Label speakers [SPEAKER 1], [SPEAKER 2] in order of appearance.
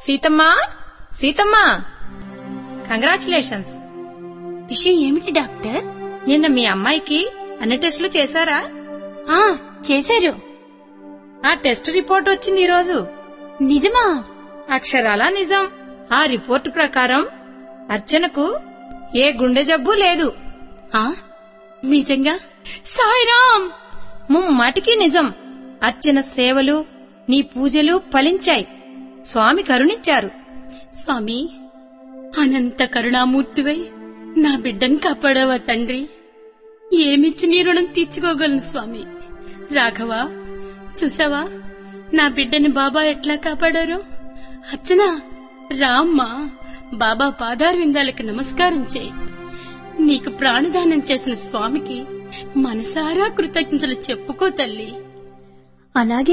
[SPEAKER 1] సీతమ్మా సీతమ్మా congratulations
[SPEAKER 2] విషయం ఏమిటి doctor
[SPEAKER 1] నిన్న మీ అమ్మాయికి అన్ని టెస్టులు చేశారా
[SPEAKER 2] ఆ చేశారు
[SPEAKER 1] ఆ టెస్ట్ రిపోర్ట్ వచ్చింది ఈరోజు
[SPEAKER 2] నిజమా
[SPEAKER 1] అక్షరాలా నిజం ఆ రిపోర్టు ప్రకారం అర్చనకు ఏ గుండె జబ్బు లేదు
[SPEAKER 2] ఆ నిజంగా సాయిరామ్
[SPEAKER 1] ముమ్మాటికి నిజం అర్చన సేవలు నీ పూజలు ఫలించాయి స్వామి కరుణించారు
[SPEAKER 2] స్వామి అనంత కరుణామూర్తివై నా బిడ్డను కాపాడావా తండ్రి ఏమిచ్చి నీ రుణం తీర్చుకోగలను స్వామి రాఘవా చూసావా నా బిడ్డని బాబా ఎట్లా కాపాడారు అర్చన రామ్మా బాబా పాదారు విందాలకు నమస్కారం చేయి నీకు ప్రాణదానం చేసిన స్వామికి మనసారా కృతజ్ఞతలు చెప్పుకో తల్లి
[SPEAKER 3] అలాగే